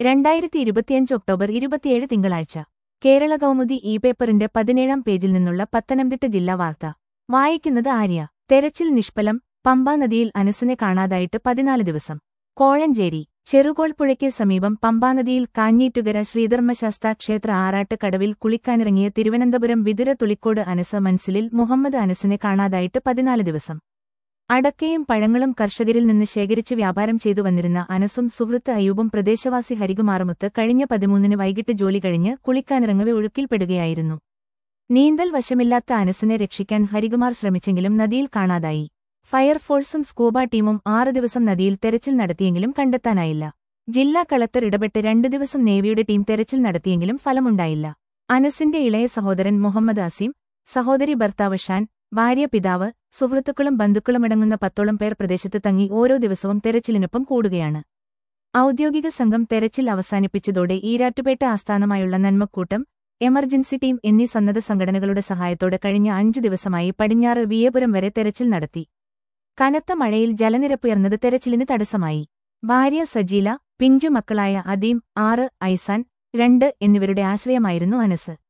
രണ്ടായിരത്തി ഇരുപത്തിയഞ്ച് ഒക്ടോബർ ഇരുപത്തിയേഴ് തിങ്കളാഴ്ച കേരള കൗമുദി ഇ പേപ്പറിന്റെ പതിനേഴാം പേജിൽ നിന്നുള്ള പത്തനംതിട്ട ജില്ലാ വാർത്ത വായിക്കുന്നത് ആര്യ തെരച്ചിൽ നിഷ്ഫലം പമ്പാ നദിയിൽ അനസിനെ കാണാതായിട്ട് പതിനാല് ദിവസം കോഴഞ്ചേരി ചെറുകോൾപ്പുഴയ്ക്ക് സമീപം പമ്പാനദിയിൽ കാഞ്ഞീറ്റുകര ശ്രീധർമ്മശാസ്ത ക്ഷേത്ര ആറാട്ട് കടവിൽ കുളിക്കാനിറങ്ങിയ തിരുവനന്തപുരം വിതുര തുളിക്കോട് അനസ് മൻസിലിൽ മുഹമ്മദ് അനസിനെ കാണാതായിട്ട് പതിനാല് ദിവസം അടക്കയും പഴങ്ങളും കർഷകരിൽ നിന്ന് ശേഖരിച്ച് വ്യാപാരം ചെയ്തു വന്നിരുന്ന അനസും സുഹൃത്ത് അയൂബും പ്രദേശവാസി ഹരികുമാറുമൊത്ത് കഴിഞ്ഞ പതിമൂന്നിന് വൈകിട്ട് ജോലി കഴിഞ്ഞ് കുളിക്കാനിറങ്ങവെ ഒഴുക്കിൽപ്പെടുകയായിരുന്നു നീന്തൽ വശമില്ലാത്ത അനസിനെ രക്ഷിക്കാൻ ഹരികുമാർ ശ്രമിച്ചെങ്കിലും നദിയിൽ കാണാതായി ഫയർഫോഴ്സും സ്കൂബ ടീമും ആറ് ദിവസം നദിയിൽ തെരച്ചിൽ നടത്തിയെങ്കിലും കണ്ടെത്താനായില്ല ജില്ലാ കളക്ടർ ഇടപെട്ട് രണ്ടു ദിവസം നേവിയുടെ ടീം തെരച്ചിൽ നടത്തിയെങ്കിലും ഫലമുണ്ടായില്ല അനസിന്റെ ഇളയ സഹോദരൻ മുഹമ്മദ് അസീം സഹോദരി ഭർത്താവ് ഷാൻ ഭാര്യ പിതാവ് സുഹൃത്തുക്കളും ബന്ധുക്കളുമടങ്ങുന്ന പത്തോളം പേർ പ്രദേശത്ത് തങ്ങി ഓരോ ദിവസവും തെരച്ചിലിനൊപ്പം കൂടുകയാണ് ഔദ്യോഗിക സംഘം തെരച്ചിൽ അവസാനിപ്പിച്ചതോടെ ഈരാറ്റുപേട്ട ആസ്ഥാനമായുള്ള നന്മക്കൂട്ടം എമർജൻസി ടീം എന്നീ സന്നദ്ധ സംഘടനകളുടെ സഹായത്തോടെ കഴിഞ്ഞ അഞ്ചു ദിവസമായി പടിഞ്ഞാറ് വിയപുരം വരെ തെരച്ചിൽ നടത്തി കനത്ത മഴയിൽ ജലനിരപ്പുയർന്നത് തെരച്ചിലിന് തടസ്സമായി ഭാര്യ സജീല പിഞ്ചു മക്കളായ അദീം ആറ് ഐസാൻ രണ്ട് എന്നിവരുടെ ആശ്രയമായിരുന്നു അനസ്